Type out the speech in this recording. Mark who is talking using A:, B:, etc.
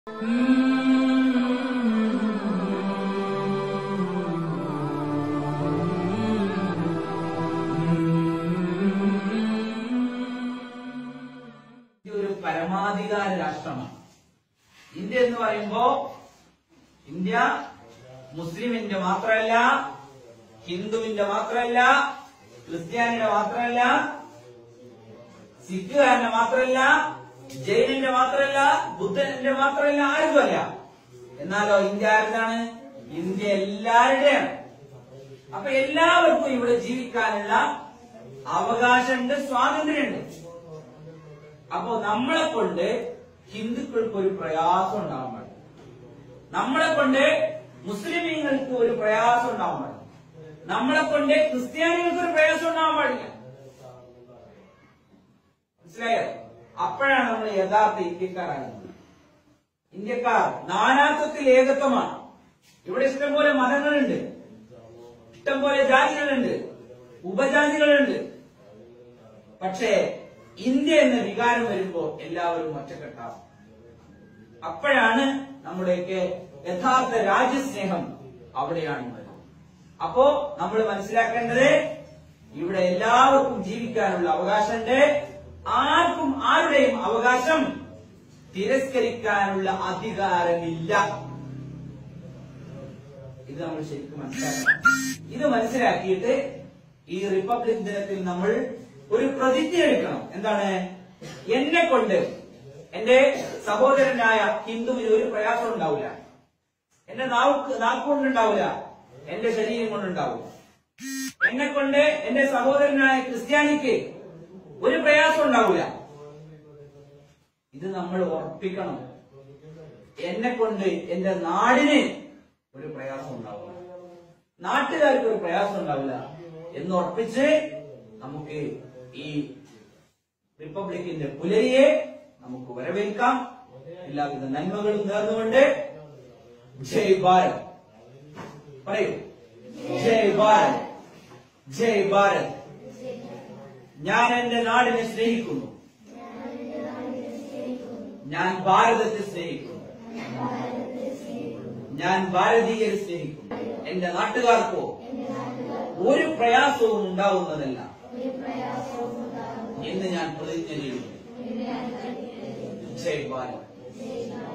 A: India ഒരു പരമാധികാര രാഷ്ട്രമാണ് ഇന്ത്യ എന്ന് പറയുമ്പോ ഇന്ത്യ മുസ്ലിമിന്റെ മാത്രമല്ല ഹിന്ദുവിന്റെ മാത്രമല്ല ക്രിസ്ത്യാനിയുടെ മാത്രമല്ല സിഖുകാരന്റെ മാത്രമല്ല ജൈനന്റെ മാത്രമല്ല ബുദ്ധന്റെ മാത്രമല്ല ആരുമല്ല എന്നാലോ ഇന്ത്യ ആരുതാണ് ഇന്ത്യ എല്ലാവരുടെയാണ് അപ്പൊ എല്ലാവർക്കും ഇവിടെ ജീവിക്കാനുള്ള അവകാശമുണ്ട് സ്വാതന്ത്ര്യമുണ്ട് അപ്പോ നമ്മളെ കൊണ്ട് ഹിന്ദുക്കൾക്ക് ഒരു പ്രയാസം ഉണ്ടാവാൻ പാടില്ല നമ്മളെ കൊണ്ട് മുസ്ലിമീങ്ങൾക്ക് ഒരു പ്രയാസം ഉണ്ടാവാൻ പാടില്ല നമ്മളെ കൊണ്ട് ക്രിസ്ത്യാനികൾക്ക് ഒരു പ്രയാസം ഉണ്ടാവാൻ പാടില്ല മനസ്സിലായോ അപ്പോഴാണ് നമ്മൾ യഥാർത്ഥ ഇന്ത്യക്കാരാകുന്നത് ഇന്ത്യക്കാർ നാനാത്വത്തിൽ ഏകത്വമാണ് ഇവിടെ ഇഷ്ടംപോലെ മതങ്ങളുണ്ട് ഇഷ്ടംപോലെ ജാതികളുണ്ട് ഉപജാതികളുണ്ട് പക്ഷേ ഇന്ത്യ എന്ന വികാരം വരുമ്പോ എല്ലാവരും ഒറ്റക്കെട്ടാവും അപ്പോഴാണ് നമ്മുടെയൊക്കെ യഥാർത്ഥ രാജ്യസ്നേഹം അവിടെയാണ് വരുന്നത് അപ്പോ നമ്മൾ മനസ്സിലാക്കേണ്ടത് ഇവിടെ എല്ലാവർക്കും ജീവിക്കാനുള്ള അവകാശമുണ്ട് ആർക്കും ആരുടെയും അവകാശം തിരസ്കരിക്കാനുള്ള അധികാരമില്ല ഇത് നമ്മൾ ശരിക്കും മനസ്സിലാക്കണം ഇത് മനസ്സിലാക്കിയിട്ട് ഈ റിപ്പബ്ലിക് ദിനത്തിൽ നമ്മൾ ഒരു പ്രതിജ്ഞ എടുക്കണം എന്താണ് എന്നെ കൊണ്ട് എന്റെ സഹോദരനായ ഹിന്ദുവിന് ഒരു പ്രയാസം ഉണ്ടാവില്ല എന്റെ നാവുക്ക് നാക്കുകൊണ്ടുണ്ടാവില്ല എന്റെ ശരീരം കൊണ്ടുണ്ടാവില്ല എന്നെ കൊണ്ട് എന്റെ സഹോദരനായ ക്രിസ്ത്യാനിക്ക് ഒരു പ്രയാസം ഉണ്ടാവില്ല ഇത് നമ്മൾ ഉറപ്പിക്കണം എന്നെ കൊണ്ട് എന്റെ നാടിന് ഒരു പ്രയാസം ഉണ്ടാവില്ല നാട്ടുകാർക്ക് ഒരു പ്രയാസം ഉണ്ടാവില്ല എന്ന് ഉറപ്പിച്ച് നമുക്ക് ഈ റിപ്പബ്ലിക്കിന്റെ പുലരിയെ നമുക്ക് വരവേൽക്കാം എല്ലാവിധ നന്മകളും നേർന്നുകൊണ്ട് ജയ് ഭാരത് പറയൂ ജയ് ഭാരത് ജയ് ഭാരത് ഞാൻ എന്റെ നാടിനെ സ്നേഹിക്കുന്നു ഞാൻ ഭാരതത്തെ സ്നേഹിക്കുന്നു ഞാൻ ഭാരതീയരെ സ്നേഹിക്കുന്നു എന്റെ നാട്ടുകാർക്കോ ഒരു പ്രയാസവും ഉണ്ടാവുന്നതല്ല എന്ന് ഞാൻ പ്രതിജ്ഞ ചെയ്യുന്നു ജയ് ഭാരത്